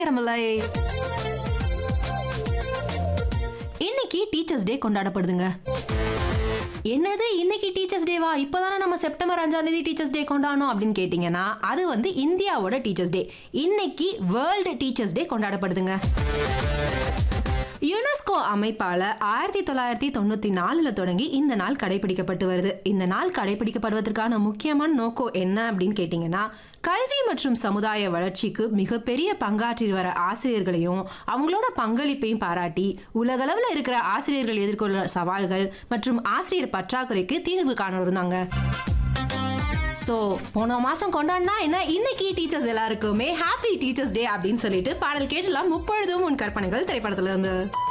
நேரமில்லை இன்னைக்கு teachers day கொண்டாடப்படுதுங்க என்னது இன்னைக்கு டீச்சர்ஸ் டேவா இப்போதானே நம்ம செப்டம்பர் அஞ்சாம் தேதி டீச்சர்ஸ் டே கொண்டாடணும் அப்படின்னு கேட்டிங்கன்னா அது வந்து இந்தியாவோட டீச்சர்ஸ் டே இன்னைக்கு வேர்ல்டு டீச்சர்ஸ் டே கொண்டாடப்படுதுங்க யுனெஸ்கோ அமைப்பால ஆயிரத்தி தொள்ளாயிரத்தி தொண்ணூத்தி நாலுல தொடங்கி இந்த நாள் கடைபிடிக்கப்பட்டு வருது இந்த நாள் கடைபிடிக்கப்படுவதற்கான முக்கியமான நோக்கம் என்ன அப்படின்னு கேட்டிங்கன்னா கல்வி மற்றும் சமுதாய வளர்ச்சிக்கு மிகப்பெரிய பங்காற்றி வர ஆசிரியர்களையும் அவங்களோட பங்களிப்பையும் பாராட்டி உலகளவில் இருக்கிற ஆசிரியர்கள் எதிர்கொள்ள சவால்கள் மற்றும் ஆசிரியர் பற்றாக்குறைக்கு தீர்வு காண இருந்தாங்க ஸோ போன மாசம் கொண்டாடினா என்ன இன்னைக்கு டீச்சர்ஸ் எல்லாருக்குமே ஹாப்பி டீச்சர்ஸ் டே அப்படின்னு சொல்லிட்டு பாடல் கேட்டலாம் முப்பொழுதும் உன் கற்பனைகள் திரைப்படத்துல இருந்து